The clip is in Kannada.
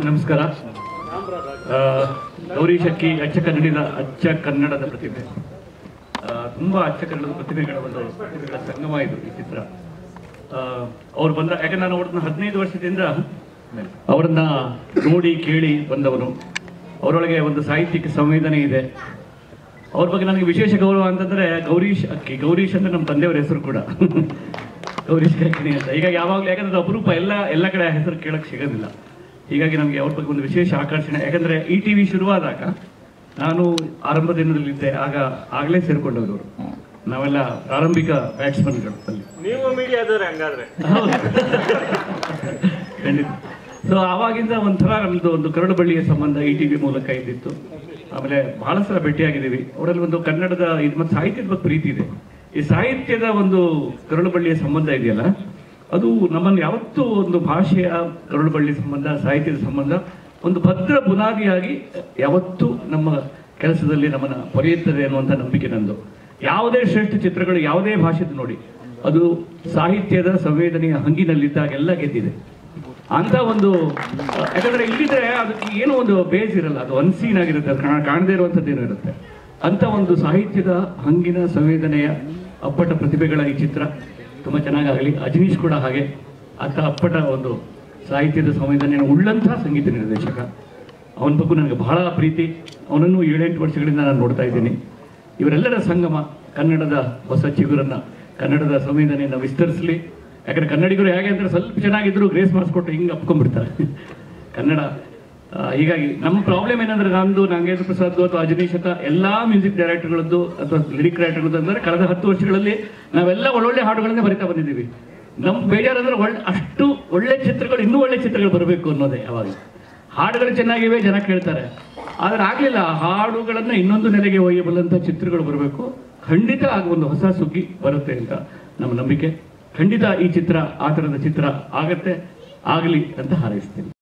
ನಮಸ್ಕಾರ ಆ, ಗೌರಿ ಶಕ್ಕಿ ಅಚ್ಚ ಕನ್ನಡಿದ ಅಚ್ಚ ಕನ್ನಡದ ಪ್ರತಿಭೆ ಆ, ತುಂಬಾ ಅಚ್ಚ ಕನ್ನಡದ ಪ್ರತಿಭೆಗಳ ಒಂದು ಪ್ರತಿಭೆಗಳ ಸಂಗಮ ಇದು ಈ ಚಿತ್ರ ಆ, ಅವ್ರು ಬಂದ ಯಾಕಂದ್ರೆ ನಾನು ಅವ್ರನ್ನ ಹದಿನೈದು ವರ್ಷದಿಂದ ಅವರನ್ನ ನೋಡಿ ಕೇಳಿ ಬಂದವನು ಅವರೊಳಗೆ ಒಂದು ಸಾಹಿತ್ಯಿಕ ಸಂವೇದನೆ ಇದೆ ಅವ್ರ ಬಗ್ಗೆ ನನಗೆ ವಿಶೇಷ ಗೌರವ ಅಂತಂದ್ರೆ ಗೌರೀಶ್ ಅಕ್ಕಿ ಗೌರೀಶ್ ಅಂದ್ರೆ ನಮ್ಮ ತಂದೆಯವರ ಹೆಸರು ಕೂಡ ಗೌರೀಶ್ ಅಕ್ಕಿನಿ ಅಂತ ಈಗ ಯಾವಾಗಲೂ ಯಾಕಂದ್ರೆ ಅದು ಅಪರೂಪ ಎಲ್ಲ ಎಲ್ಲ ಕಡೆ ಆ ಹೆಸರು ಕೇಳಕ್ ಸಿಗೋದಿಲ್ಲ ಹೀಗಾಗಿ ನಮಗೆ ಅವ್ರ ಬಗ್ಗೆ ಒಂದು ವಿಶೇಷ ಆಕರ್ಷಣೆ ಯಾಕಂದ್ರೆ ಈ ಟಿ ವಿ ಶುರುವಾದಾಗ ನಾನು ಆರಂಭ ದಿನದಲ್ಲಿದ್ದೆ ಆಗ ಆಗಲೇ ಸೇರ್ಕೊಂಡವರು ಅವರು ನಾವೆಲ್ಲ ಪ್ರಾರಂಭಿಕ ಬ್ಯಾಟ್ಸ್ಮನ್ಗಳು ಅಲ್ಲಿ ನೀವು ಮೀಡಿಯಾದವ್ರೆ ಹಂಗಾದ್ರೆ ಖಂಡಿತ ಸೊ ಆವಾಗಿಂದ ಒಂಥರ ನಮ್ದು ಒಂದು ಕರಡು ಬಳ್ಳಿಯ ಸಂಬಂಧ ಈ ಟಿ ವಿ ಮೂಲಕ ಇದ್ದಿತ್ತು ಆಮೇಲೆ ಬಹಳ ಸಲ ಭೇಟಿಯಾಗಿದ್ದೀವಿ ಅವರಲ್ಲಿ ಒಂದು ಕನ್ನಡದ ಇದು ಮತ್ತು ಸಾಹಿತ್ಯದ ಬಗ್ಗೆ ಪ್ರೀತಿ ಇದೆ ಈ ಸಾಹಿತ್ಯದ ಒಂದು ಕರಡು ಬಳ್ಳಿಯ ಸಂಬಂಧ ಇದೆಯಲ್ಲ ಅದು ನಮ್ಮನ್ನು ಯಾವತ್ತೂ ಒಂದು ಭಾಷೆಯ ಕರಡು ಬಳ್ಳಿ ಸಂಬಂಧ ಸಾಹಿತ್ಯದ ಸಂಬಂಧ ಒಂದು ಭದ್ರ ಬುನಾದಿಯಾಗಿ ಯಾವತ್ತೂ ನಮ್ಮ ಕೆಲಸದಲ್ಲಿ ನಮ್ಮನ್ನ ಪೊರೆಯುತ್ತದೆ ಅನ್ನುವಂಥ ನಂಬಿಕೆ ನಂದು ಯಾವುದೇ ಶ್ರೇಷ್ಠ ಚಿತ್ರಗಳು ಯಾವುದೇ ಭಾಷೆದು ನೋಡಿ ಅದು ಸಾಹಿತ್ಯದ ಸಂವೇದನೆಯ ಹಂಗಿನಲ್ಲಿದ್ದಾಗೆಲ್ಲ ಗೆದ್ದಿದೆ ಅಂತ ಒಂದು ಅಹ್, ಯಾಕಂದ್ರೆ ಇಲ್ಲಿದ್ರೆ ಅದಕ್ಕೆ ಏನೋ ಒಂದು ಬೇಸ್ ಇರಲ್ಲ ಅದು ಅನ್ಸೀನ್ ಆಗಿರುತ್ತೆ ಅದು ಕಾಣ- ಕಾಣದೇ ಇರುವಂಥದ್ದು ಏನೋ ಇರುತ್ತೆ ಅಂತ ಒಂದು ಸಾಹಿತ್ಯದ ಹಂಗಿನ ಸಂವೇದನೆಯ ಅಪ್ಪಟ ಪ್ರತಿಭೆಗಳ ಈ ಚಿತ್ರ ತುಂಬ ಚೆನ್ನಾಗಾಗಲಿ ಅಜನೀಶ್ ಕೂಡ ಹಾಗೆ ಅಂತ ಅಪ್ಪಟ ಒಂದು ಸಾಹಿತ್ಯದ ಸಂವೇದನೆಯನ್ನು ಉಳ್ಳಂತಹ ಸಂಗೀತ ನಿರ್ದೇಶಕ ಅವನ ಬಗ್ಗೆ ನನಗೆ ಬಹಳ ಪ್ರೀತಿ ಅವನನ್ನು ಏಳೆಂಟು ವರ್ಷಗಳಿಂದ ನಾನು ನೋಡ್ತಾ ಇದ್ದೀನಿ ಇವರೆಲ್ಲರ ಸಂಗಮ ಕನ್ನಡದ ಹೊಸ ಚಿಗುರನ್ನ ಕನ್ನಡದ ಸಂವೇದನೆಯನ್ನು ವಿಸ್ತರಿಸಲಿ ಯಾಕಂದ್ರೆ ಕನ್ನಡಿಗರು ಹೇಗೆ ಅಂದ್ರೆ ಸ್ವಲ್ಪ ಚೆನ್ನಾಗಿದ್ರು ಗ್ರೇಸ್ ಮಾಡಿಸ್ಕೊಟ್ಟು ಹಿಂಗೆ ಅಪ್ಕೊಂಡ್ಬಿಡ್ತಾರೆ ಕನ್ನಡ ಆ, ಹೀಗಾಗಿ ನಮ್ಮ ಪ್ರಾಬ್ಲಮ್ ಏನಂದ್ರೆ ನಂದು ನಾಗೇಂದ್ರ ಪ್ರಸಾದ್ ಅಥವಾ ಅಜನೀಶ್ ಅಥವಾ ಎಲ್ಲಾ ಮ್ಯೂಸಿಕ್ ಡೈರೆಕ್ಟರ್ಗಳದ್ದು ಅಥವಾ ಲಿರಿಕ್ ಡೈರೆಕ್ಟರ್ಗಳದ್ದು ಅಂದ್ರೆ ಕಳೆದ ಹತ್ತು ವರ್ಷಗಳಲ್ಲಿ ನಾವೆಲ್ಲ ಒಳ್ಳೊಳ್ಳೆ ಹಾಡುಗಳನ್ನೇ ಬರಿತಾ ಬಂದಿದ್ದೀವಿ ನಮ್ಮ ಬೇಜಾರಂದ್ರೆ ಒಳ್ಳೆ ಅಷ್ಟು ಒಳ್ಳೆ ಚಿತ್ರಗಳು ಇನ್ನೂ ಒಳ್ಳೆ ಚಿತ್ರಗಳು ಬರಬೇಕು ಅನ್ನೋದೇ ಯಾವಾಗ ಹಾಡುಗಳು ಚೆನ್ನಾಗಿವೆ ಜನ ಕೇಳ್ತಾರೆ ಆದ್ರೆ ಆಗ್ಲಿಲ್ಲ ಆ ಹಾಡುಗಳನ್ನ ಇನ್ನೊಂದು ನೆಲೆಗೆ ಒಯ್ಯಬಲ್ಲಂತ ಚಿತ್ರಗಳು ಬರಬೇಕು ಖಂಡಿತ ಆಗ ಒಂದು ಹೊಸ ಸುಗ್ಗಿ ಬರುತ್ತೆ ಅಂತ ನಮ್ಮ ನಂಬಿಕೆ ಖಂಡಿತ ಈ ಚಿತ್ರ ಆ ಥರದ ಚಿತ್ರ ಆಗತ್ತೆ ಆಗಲಿ ಅಂತ ಹಾರೈಸ್ತೀನಿ